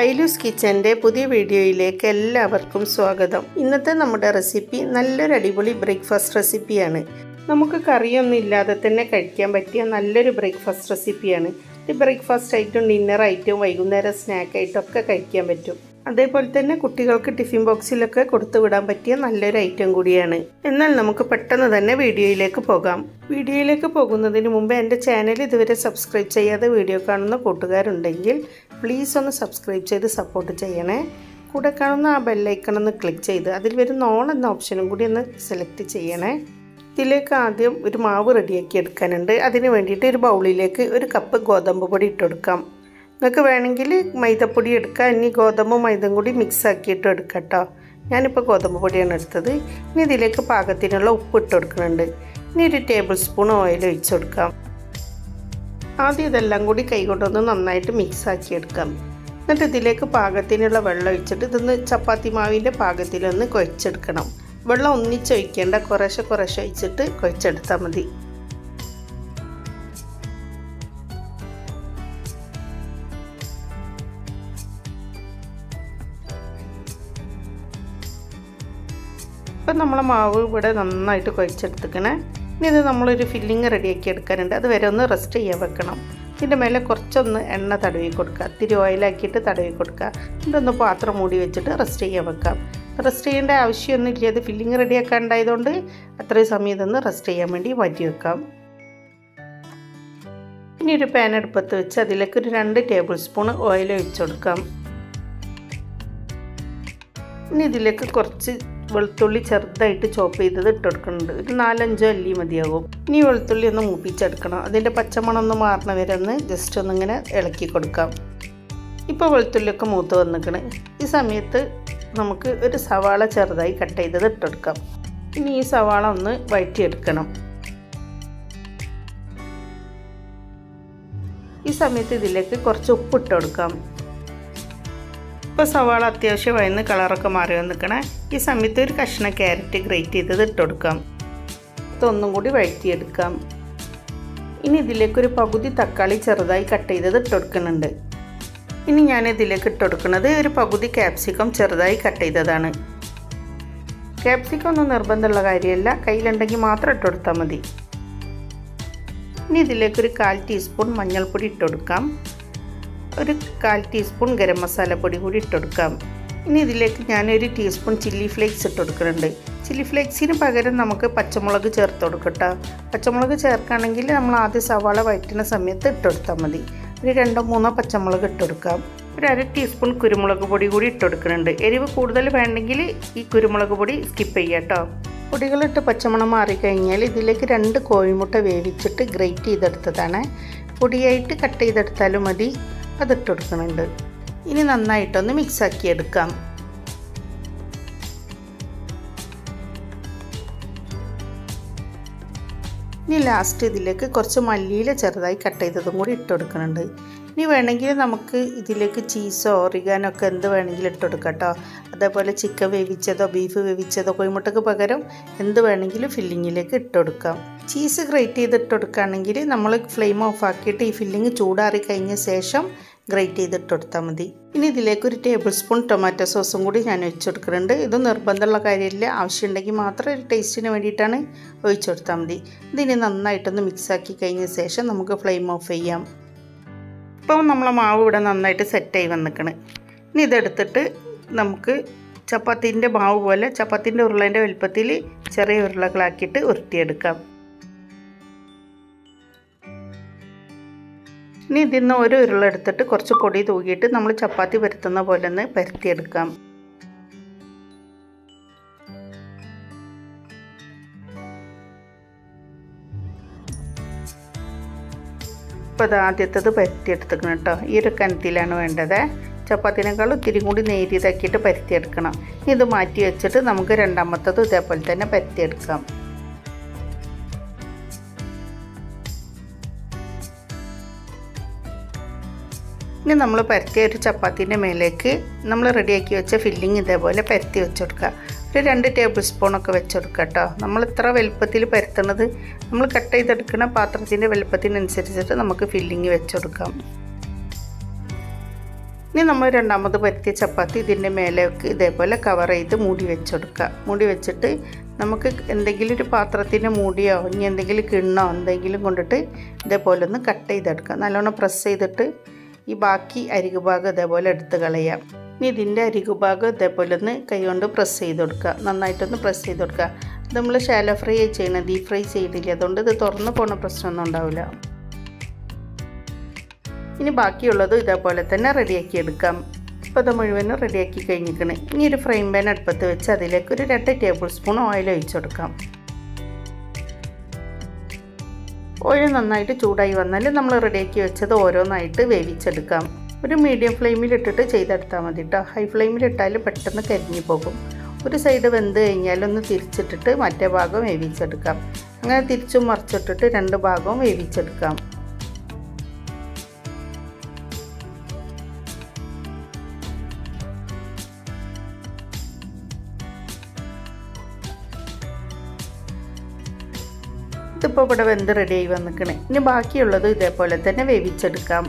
ഐലൂസ് കിച്ചൻ്റെ പുതിയ വീഡിയോയിലേക്ക് എല്ലാവർക്കും സ്വാഗതം ഇന്നത്തെ നമ്മുടെ റെസിപ്പി നല്ലൊരു അടിപൊളി ബ്രേക്ക്ഫാസ്റ്റ് റെസിപ്പിയാണ് നമുക്ക് കറിയൊന്നും ഇല്ലാതെ തന്നെ കഴിക്കാൻ പറ്റിയ നല്ലൊരു ബ്രേക്ക്ഫാസ്റ്റ് റെസിപ്പിയാണ് ഇത് ബ്രേക്ക്ഫാസ്റ്റ് ആയിട്ടും ഡിന്നർ ആയിട്ടും വൈകുന്നേരം സ്നാക്ക് ആയിട്ടും ഒക്കെ കഴിക്കാൻ പറ്റും അതേപോലെ തന്നെ കുട്ടികൾക്ക് ടിഫിൻ ബോക്സിലൊക്കെ കൊടുത്തു വിടാൻ പറ്റിയ നല്ലൊരു ഐറ്റം കൂടിയാണ് എന്നാൽ നമുക്ക് പെട്ടെന്ന് തന്നെ വീഡിയോയിലേക്ക് പോകാം വീഡിയോയിലേക്ക് പോകുന്നതിന് മുമ്പ് എൻ്റെ ചാനൽ ഇതുവരെ സബ്സ്ക്രൈബ് ചെയ്യാതെ വീഡിയോ കാണുന്ന കൂട്ടുകാരുണ്ടെങ്കിൽ പ്ലീസ് ഒന്ന് സബ്സ്ക്രൈബ് ചെയ്ത് സപ്പോർട്ട് ചെയ്യണേ കൂടെ കാണുന്ന ആ ബെല്ലൈക്കൺ ഒന്ന് ക്ലിക്ക് ചെയ്ത് അതിൽ വരുന്ന ഓൺ എന്ന ഓപ്ഷനും കൂടി ഒന്ന് സെലക്ട് ചെയ്യണേ ഇതിലേക്ക് ആദ്യം ഒരു മാവ് റെഡിയാക്കി എടുക്കാനുണ്ട് അതിന് വേണ്ടിയിട്ട് ഒരു ബൗളിലേക്ക് ഒരു കപ്പ് ഗോതമ്പ് പൊടി ഇട്ടെടുക്കാം നിങ്ങൾക്ക് വേണമെങ്കിൽ മൈദപ്പൊടി എടുക്കാം ഇനി ഗോതമ്പും മൈദയും കൂടി മിക്സ് ആക്കിയിട്ട് എടുക്കാം കേട്ടോ ഞാനിപ്പോൾ ഗോതമ്പ് പൊടിയാണ് എടുത്തത് ഇനി ഇതിലേക്ക് പാകത്തിനുള്ള ഉപ്പ് ഇട്ട് കൊടുക്കുന്നുണ്ട് ഇനി ഒരു ടേബിൾ സ്പൂൺ ഓയിൽ ഒഴിച്ച് കൊടുക്കാം ആദ്യം ഇതെല്ലാം കൂടി കൈകൊണ്ടൊന്ന് നന്നായിട്ട് മിക്സ് ആക്കി എടുക്കാം എന്നിട്ട് ഇതിലേക്ക് പാകത്തിനുള്ള വെള്ളം ഒഴിച്ചിട്ട് ഇതൊന്ന് ചപ്പാത്തി മാവിൻ്റെ പാകത്തിലൊന്ന് കുഴച്ചെടുക്കണം വെള്ളം ഒന്നിച്ചൊഴിക്കേണ്ട കുറേശ്ശെ കുറേശ്ശെ ഒഴിച്ചിട്ട് കുഴച്ചെടുത്താൽ മതി ഇപ്പം നമ്മളെ മാവ് ഇവിടെ നന്നായിട്ട് കുഴച്ചെടുത്തിക്കണേ ഇനി ഇത് നമ്മളൊരു ഫില്ലിങ് റെഡിയാക്കി എടുക്കാനുണ്ട് അത് വരെ ഒന്ന് റെസ്റ്റ് ചെയ്യാൻ വെക്കണം ഇതിൻ്റെ മേലെ കുറച്ചൊന്ന് എണ്ണ തടവി കൊടുക്കുക ഇത്തിരി ഓയിലാക്കിയിട്ട് തടവി കൊടുക്കുക ഇതൊന്ന് പാത്രം മൂടി വെച്ചിട്ട് റെസ്റ്റ് ചെയ്യാൻ വെക്കാം റെസ്റ്റ് ചെയ്യേണ്ട ആവശ്യമൊന്നും ഇല്ല ഇത് ഫില്ലിങ് റെഡിയാക്കാൻ ഉണ്ടായതുകൊണ്ട് അത്രയും സമയം ഇതൊന്ന് റെസ്റ്റ് ചെയ്യാൻ വേണ്ടി മാറ്റി വെക്കാം ഇനി ഒരു പാൻ അടുപ്പത്ത് വെച്ച് അതിലേക്ക് ഒരു രണ്ട് ടേബിൾ സ്പൂൺ ഓയിൽ ഒഴിച്ചു കൊടുക്കാം ഇനി ഇതിലേക്ക് കുറച്ച് വെളുത്തുള്ളി ചെറുതായിട്ട് ചോപ്പ് ചെയ്തത് ഇട്ട് കൊടുക്കുന്നുണ്ട് ഒരു നാലഞ്ചോ അല്ലി മതിയാകും ഇനി വെളുത്തുള്ളി ഒന്ന് മൂപ്പിച്ചെടുക്കണം അതിൻ്റെ പച്ചമണം ഒന്ന് മാറണ വരെ ഒന്ന് ജസ്റ്റ് ഒന്നിങ്ങനെ ഇളക്കി കൊടുക്കാം ഇപ്പോൾ വെളുത്തുള്ളിയൊക്കെ മൂത്ത് വന്നിക്കണ് ഈ സമയത്ത് നമുക്ക് ഒരു സവാള ചെറുതായി കട്ട് ചെയ്തത് ഇട്ടെടുക്കാം ഇനി ഈ സവാള ഒന്ന് വഴറ്റിയെടുക്കണം ഈ സമയത്ത് ഇതിലേക്ക് കുറച്ച് ഉപ്പ് ഇട്ട് കൊടുക്കാം ഇപ്പോൾ സവാള അത്യാവശ്യം വയന്ന് കളറൊക്കെ മാറി വന്നിക്കണേ ഈ സമയത്ത് ഒരു കഷ്ണം ക്യാരറ്റ് ഗ്രേറ്റ് ചെയ്തത് ഇട്ട് കൊടുക്കാം ഇതൊന്നും കൂടി വഴറ്റിയെടുക്കാം ഇനി ഇതിലേക്കൊരു പകുതി തക്കാളി ചെറുതായി കട്ട് ചെയ്തത് ഇട്ട് കൊടുക്കുന്നുണ്ട് ഇനി ഞാൻ ഇതിലേക്ക് ഇട്ട് കൊടുക്കുന്നത് ഒരു പകുതി ക്യാപ്സിക്കം ചെറുതായി കട്ട് ചെയ്തതാണ് ക്യാപ്സിക്കം ഒന്നും നിർബന്ധമുള്ള കാര്യമല്ല കയ്യിലുണ്ടെങ്കിൽ മാത്രം ഇട്ട് കൊടുത്താൽ മതി ഇനി ഇതിലേക്കൊരു കാൽ ടീസ്പൂൺ മഞ്ഞൾപ്പൊടി ഇട്ട് കൊടുക്കാം ഒരു കാൽ ടീസ്പൂൺ ഗരം മസാലപ്പൊടി കൂടി ഇട്ട് കൊടുക്കാം ഇനി ഇതിലേക്ക് ഞാനൊരു ടീസ്പൂൺ ചില്ലി ഫ്ലേക്സ് ഇട്ട് കൊടുക്കുന്നുണ്ട് ചില്ലി ഫ്ലേക്സിന് പകരം നമുക്ക് പച്ചമുളക് ചേർത്ത് കൊടുക്കട്ടോ പച്ചമുളക് ചേർക്കുകയാണെങ്കിൽ നമ്മൾ ആദ്യം സവാള വഴറ്റുന്ന സമയത്ത് ഇട്ട് കൊടുത്താൽ മതി ഒരു രണ്ടോ മൂന്നോ പച്ചമുളക് ഇട്ട് കൊടുക്കാം ഒരു അര ടീസ്പൂൺ കുരുമുളക് പൊടി കൂടി ഇട്ട് കൊടുക്കുന്നുണ്ട് എരിവ് കൂടുതൽ വേണമെങ്കിൽ ഈ കുരുമുളക് പൊടി സ്കിപ്പ് ചെയ്യാം കേട്ടോ പൊടികളിട്ട് പച്ചമണം മാറിക്കഴിഞ്ഞാൽ ഇതിലേക്ക് രണ്ട് കോഴിമുട്ട വേവിച്ചിട്ട് ഗ്രേറ്റ് ചെയ്തെടുത്തതാണ് പൊടിയായിട്ട് കട്ട് ചെയ്തെടുത്താലും മതി അതിട്ട് കൊടുക്കുന്നുണ്ട് ഇനി നന്നായിട്ടൊന്ന് മിക്സാക്കി എടുക്കാം ഇനി ലാസ്റ്റ് ഇതിലേക്ക് കുറച്ച് മല്ലിയില ചെറുതായി കട്ട് ചെയ്തതും കൂടി ഇട്ട് കൊടുക്കുന്നുണ്ട് ഇനി വേണമെങ്കിൽ നമുക്ക് ഇതിലേക്ക് ചീസോ ഒറിഗാനോ ഒക്കെ എന്ത് വേണമെങ്കിലും ഇട്ട് കൊടുക്കാം കേട്ടോ അതേപോലെ ചിക്കൻ വേവിച്ചതോ ബീഫ് വേവിച്ചതോ കോഴിമുട്ടക്ക് പകരം എന്ത് വേണമെങ്കിലും ഫില്ലിങ്ങിലേക്ക് ഇട്ട് കൊടുക്കാം ചീസ് ഗ്രേറ്റ് ചെയ്ത് ഇട്ട് കൊടുക്കുകയാണെങ്കിൽ നമ്മൾ ഫ്ലെയിം ഓഫ് ആക്കിയിട്ട് ഈ ഫില്ലിങ് ചൂടാറി കഴിഞ്ഞ ശേഷം ഗ്രേറ്റ് ചെയ്തിട്ട് കൊടുത്താൽ മതി ഇനി ഇതിലേക്ക് ഒരു ടേബിൾ സ്പൂൺ ടൊമാറ്റോ സോസും കൂടി ഞാൻ ഒഴിച്ചു കൊടുക്കുന്നുണ്ട് ഇത് നിർബന്ധമുള്ള കാര്യമില്ല ആവശ്യമുണ്ടെങ്കിൽ മാത്രം ഒരു ടേസ്റ്റിന് വേണ്ടിയിട്ടാണ് ഒഴിച്ചു കൊടുത്താൽ മതി ഇതിനി നന്നായിട്ടൊന്ന് മിക്സാക്കി കഴിഞ്ഞ ശേഷം നമുക്ക് ഫ്ലെയിം ഓഫ് ചെയ്യാം ഇപ്പോൾ നമ്മളെ മാവ് ഇവിടെ നന്നായിട്ട് സെറ്റായി വന്നിക്കണ് ഇനി ഇതെടുത്തിട്ട് നമുക്ക് ചപ്പാത്തിൻ്റെ മാവ് പോലെ ചപ്പാത്തിൻ്റെ ഉരുളേൻ്റെ വലുപ്പത്തിൽ ചെറിയ ഉരുളകളാക്കിയിട്ട് ഉരുട്ടിയെടുക്കാം ഇനി ഇതിൽ നിന്ന് ഒരു ഉരുളെടുത്തിട്ട് കുറച്ച് പൊടി തൂകിയിട്ട് നമ്മൾ ചപ്പാത്തി പരത്തുന്ന പോലെ ഒന്ന് പരത്തിയെടുക്കാം ഇപ്പോൾ അത് ആദ്യത്തത് പരത്തിയെടുത്തിക്കണം കേട്ടോ ഈ ഒരു കനത്തിലാണ് വേണ്ടത് ചപ്പാത്തിനേക്കാൾ ഒത്തിരി കൂടി നേരിയതാക്കിയിട്ട് പരത്തിയെടുക്കണം ഇത് മാറ്റി വെച്ചിട്ട് നമുക്ക് രണ്ടാമത്തത് ഇതേപോലെ തന്നെ പരത്തിയെടുക്കാം ഇനി നമ്മൾ പരത്തിയ ഒരു ചപ്പാത്തിൻ്റെ മേലേക്ക് നമ്മൾ റെഡിയാക്കി വെച്ച ഫില്ലിങ് ഇതേപോലെ പരത്തി വെച്ച് കൊടുക്കുക ഒരു രണ്ട് ടേബിൾ സ്പൂണൊക്കെ വെച്ച് കൊടുക്കുക കേട്ടോ നമ്മൾ ഇത്ര വലുപ്പത്തിൽ പരത്തണത് നമ്മൾ കട്ട് ചെയ്തെടുക്കുന്ന പാത്രത്തിൻ്റെ വലുപ്പത്തിനനുസരിച്ചിട്ട് നമുക്ക് ഫില്ലിങ് വെച്ച് കൊടുക്കാം ഇനി നമ്മൾ രണ്ടാമത് പരത്തിയ ചപ്പാത്തി ഇതിൻ്റെ മേലേക്ക് ഇതേപോലെ കവർ ചെയ്ത് മൂടി വെച്ചെടുക്കുക മൂടി വെച്ചിട്ട് നമുക്ക് എന്തെങ്കിലും ഒരു പാത്രത്തിൻ്റെ മൂടിയോ ഇനി എന്തെങ്കിലും കിണ്ണോ എന്തെങ്കിലും കൊണ്ടിട്ട് ഇതേപോലെ ഒന്ന് കട്ട് ചെയ്തെടുക്കുക നല്ലോണം പ്രസ് ചെയ്തിട്ട് ഈ ബാക്കി അരികുഭാഗം ഇതേപോലെ എടുത്ത് കളയാം ഇനി ഇതിൻ്റെ അരികുഭാഗം ഇതേപോലെ ഒന്ന് കൈകൊണ്ട് പ്രസ് ചെയ്ത് കൊടുക്കുക നന്നായിട്ടൊന്ന് പ്രസ് ചെയ്ത് കൊടുക്കുക ഇത് നമ്മൾ ഷാലോ ഫ്രൈ ചെയ്യണം ഡീപ് ഫ്രൈ ചെയ്തില്ല അതുകൊണ്ട് ഇത് തുറന്ന് പോണ പ്രശ്നമൊന്നും ഉണ്ടാവില്ല ഇനി ബാക്കിയുള്ളത് ഇതേപോലെ തന്നെ റെഡിയാക്കി എടുക്കാം ഇപ്പോൾ ഇത് മുഴുവനും റെഡിയാക്കി കഴിഞ്ഞിരിക്കണ് ഇനി ഒരു ഫ്രൈ പാൻ അടുപ്പത്ത് വെച്ച് അതിലേക്ക് ഒരു രണ്ട് ടേബിൾ സ്പൂൺ ഓയിൽ ഒഴിച്ചു കൊടുക്കാം ഓയിൽ നന്നായിട്ട് ചൂടായി വന്നാൽ നമ്മൾ റെഡിയാക്കി വെച്ചത് ഓരോന്നായിട്ട് വേവിച്ചെടുക്കാം ഒരു മീഡിയം ഫ്ലെയിമിൽ ഇട്ടിട്ട് ചെയ്തെടുത്താൽ മതി കേട്ടോ ഹൈ ഫ്ലെയിമിൽ ഇട്ടാൽ പെട്ടെന്ന് കരിഞ്ഞു പോകും ഒരു സൈഡ് വെന്ത് കഴിഞ്ഞാൽ ഒന്ന് തിരിച്ചിട്ടിട്ട് മറ്റേ ഭാഗം വേവിച്ചെടുക്കാം അങ്ങനെ തിരിച്ചും മറിച്ചിട്ടിട്ട് രണ്ട് ഭാഗവും വേവിച്ചെടുക്കാം ഇതിപ്പോൾ ഇവിടെ വെന്ത് റെഡിയായി വന്നിക്കണേ ഇനി ബാക്കിയുള്ളത് ഇതേപോലെ തന്നെ വേവിച്ചെടുക്കാം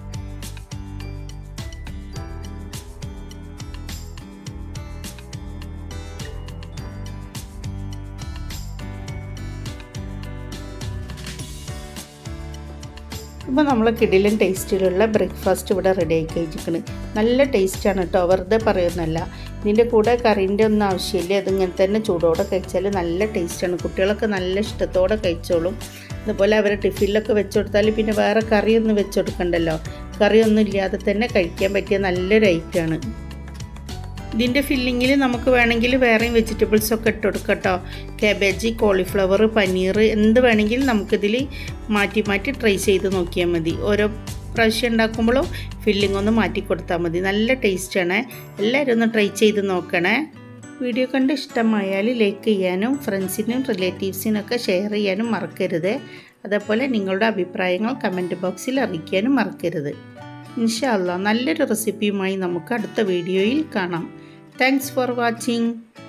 ഇപ്പോൾ നമ്മൾ കിടിലൻ ടേസ്റ്റിലുള്ള ബ്രേക്ക്ഫാസ്റ്റ് ഇവിടെ റെഡി ആയി കഴിച്ചിരിക്കണ് നല്ല ടേസ്റ്റാണ് കേട്ടോ വെറുതെ പറയുന്നല്ല ഇതിൻ്റെ കൂടെ കറീൻ്റെ ഒന്നും ആവശ്യമില്ല അതിങ്ങനെ തന്നെ ചൂടോടെ കഴിച്ചാൽ നല്ല ടേസ്റ്റാണ് കുട്ടികളൊക്കെ നല്ല ഇഷ്ടത്തോടെ കഴിച്ചോളും അതുപോലെ അവർ ടിഫിനിലൊക്കെ വെച്ച് കൊടുത്താൽ പിന്നെ വേറെ കറിയൊന്നും വെച്ച് കൊടുക്കണ്ടല്ലോ കറിയൊന്നും ഇല്ലാതെ തന്നെ കഴിക്കാൻ പറ്റിയ നല്ലൊരു ഐറ്റമാണ് ഇതിൻ്റെ ഫില്ലിങ്ങിൽ നമുക്ക് വേണമെങ്കിൽ വേറെയും വെജിറ്റബിൾസ് ഒക്കെ ഇട്ട് കൊടുക്കാം കേട്ടോ കാബേജ് കോളിഫ്ലവർ പനീർ എന്ത് വേണമെങ്കിലും നമുക്കിതിൽ മാറ്റി മാറ്റി ട്രൈ ചെയ്ത് നോക്കിയാൽ മതി ഓരോ പ്രാവശ്യം ഉണ്ടാക്കുമ്പോഴും ഫില്ലിംഗ് ഒന്ന് മാറ്റി കൊടുത്താൽ മതി നല്ല ടേസ്റ്റാണ് എല്ലാവരും ഒന്ന് ട്രൈ ചെയ്ത് നോക്കണേ വീഡിയോ കണ്ട് ഇഷ്ടമായാൽ ലൈക്ക് ചെയ്യാനും ഫ്രണ്ട്സിനും റിലേറ്റീവ്സിനൊക്കെ ഷെയർ ചെയ്യാനും മറക്കരുത് അതേപോലെ നിങ്ങളുടെ അഭിപ്രായങ്ങൾ കമൻറ്റ് ബോക്സിൽ അറിയിക്കാനും മറക്കരുത് ഇൻഷാല്ല നല്ലൊരു റെസിപ്പിയുമായി നമുക്ക് അടുത്ത വീഡിയോയിൽ കാണാം താങ്ക്സ് ഫോർ വാച്ചിങ്